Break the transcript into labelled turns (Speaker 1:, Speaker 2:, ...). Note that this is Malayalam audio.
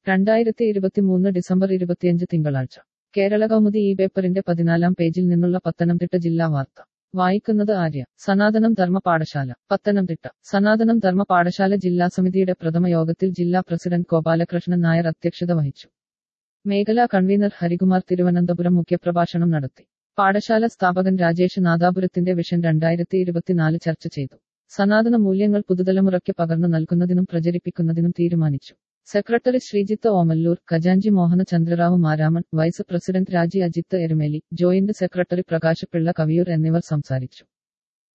Speaker 1: രണ്ടായിരത്തി ഇരുപത്തിമൂന്ന് ഡിസംബർ ഇരുപത്തിയഞ്ച് തിങ്കളാഴ്ച കേരള കൗമുദി ഈ പേപ്പറിന്റെ പതിനാലാം പേജിൽ നിന്നുള്ള പത്തനംതിട്ട ജില്ലാ വാർത്ത വായിക്കുന്നത് ആര്യ സനാതനം ധർമ്മ പാഠശാല പത്തനംതിട്ട സനാതനം ധർമ്മ പാഠശാല ജില്ലാ സമിതിയുടെ പ്രഥമ യോഗത്തിൽ ജില്ലാ പ്രസിഡന്റ് ഗോപാലകൃഷ്ണൻ നായർ അധ്യക്ഷത വഹിച്ചു മേഖലാ കൺവീനർ ഹരികുമാർ തിരുവനന്തപുരം മുഖ്യപ്രഭാഷണം നടത്തി പാഠശാല സ്ഥാപകൻ രാജേഷ് നാദാപുരത്തിന്റെ വിഷൻ രണ്ടായിരത്തി ഇരുപത്തിനാല് ചർച്ച ചെയ്തു സനാതന മൂല്യങ്ങൾ പുതുതലമുറയ്ക്ക് പകർന്നു നൽകുന്നതിനും പ്രചരിപ്പിക്കുന്നതിനും തീരുമാനിച്ചു സെക്രട്ടറി ശ്രീജിത്ത് ഓമല്ലൂർ ഖജാൻജി Mohana Chandrarao Maramon vice president Raji Ajith Erumeli joint secretary Prakash Pillai Kaviyoor എന്നിവർ സംസാരിച്ചു